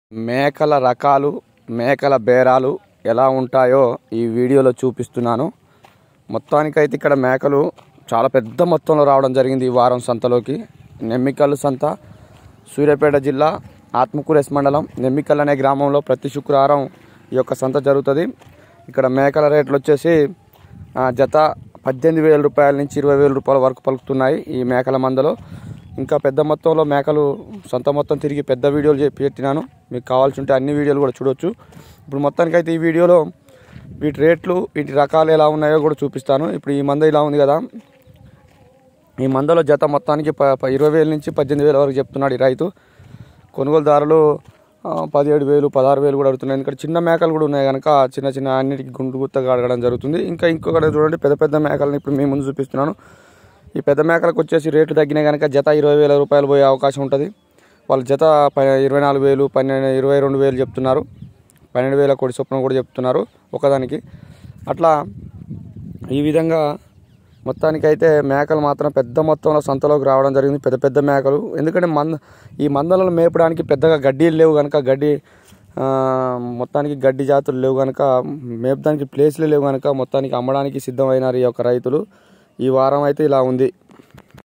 మేకల రకాలు మేకల బేరాలు ఎలా ఉంటాయో ఈ వీడియోలో చూపిస్తున్నాను మొత్తానికైతే ఇక్కడ మేకలు చాలా పెద్ద మొత్తంలో రావడం జరిగింది ఈ వారం సంతలోకి నెమ్మికల్లు సంత సూర్యాపేట జిల్లా ఆత్మకూరెస్ మండలం నెమ్మికల్ అనే గ్రామంలో ప్రతి శుక్రవారం ఈ యొక్క సంత జరుగుతుంది ఇక్కడ మేకల రేట్లు వచ్చేసి ఆ, జత పద్దెనిమిది వేల రూపాయల నుంచి ఇరవై వేల రూపాయల వరకు పలుకుతున్నాయి ఈ మేకల మందలో ఇంకా పెద్ద మొత్తంలో మేకలు సొంత మొత్తం తిరిగి పెద్ద వీడియోలు చెప్పి పెట్టినాను మీకు కావాల్సి ఉంటే అన్ని వీడియోలు కూడా చూడొచ్చు ఇప్పుడు మొత్తానికైతే ఈ వీడియోలో వీటి రేట్లు వీటి రకాలు ఎలా ఉన్నాయో కూడా చూపిస్తాను ఇప్పుడు ఈ మంద ఇలా ఉంది కదా ఈ మందలో జత మొత్తానికి ప ప- ఇరవై వేల నుంచి పద్దెనిమిది వేల వరకు చెప్తున్నాడు ఈ రైతు కొనుగోలుదారులు ఆ, పదిహేడు వేలు పదహారు వేలు కూడా అడుగుతున్నాయి ఎందుకంటే చిన్న మేకలు కూడా ఉన్నాయి కనుక చిన్న చిన్న అన్నిటికి గుండు గుత్తగా అడగడం జరుగుతుంది ఇంకా ఇంకొకటి చూడండి పెద్ద పెద్ద మేకలను ఇప్పుడు మీ ముందు చూపిస్తున్నాను ఈ పెద్ద మేకలకు వచ్చేసి రేట్లు తగ్గినాయి కనుక జత ఇరవై వేల రూపాయలు పోయే అవకాశం ఉంటుంది వాళ్ళు జత ప- ఇరవై నాలుగు వేలు పన్నెండు ఇరవై రెండు వేలు చెప్తున్నారు పన్నెండు వేల కోటి చొప్పున కూడా చెప్తున్నారు ఒకదానికి అట్లా ఈ విధంగా మొత్తానికైతే మేకలు మాత్రం పెద్ద మొత్తంలో సంతలోకి రావడం జరిగింది పెద్ద పెద్ద మేకలు ఎందుకంటే మంద ఈ మందలను మేపడానికి పెద్దగా గడ్డీలు లేవు కనుక గడ్డి ఆ, మొత్తానికి గడ్డి జాతులు లేవు కనుక మేపడానికి ప్లేస్లు లేవు కనుక మొత్తానికి అమ్మడానికి సిద్ధమైనారు ఈ యొక్క రైతులు ఈ వారం అయితే ఇలా ఉంది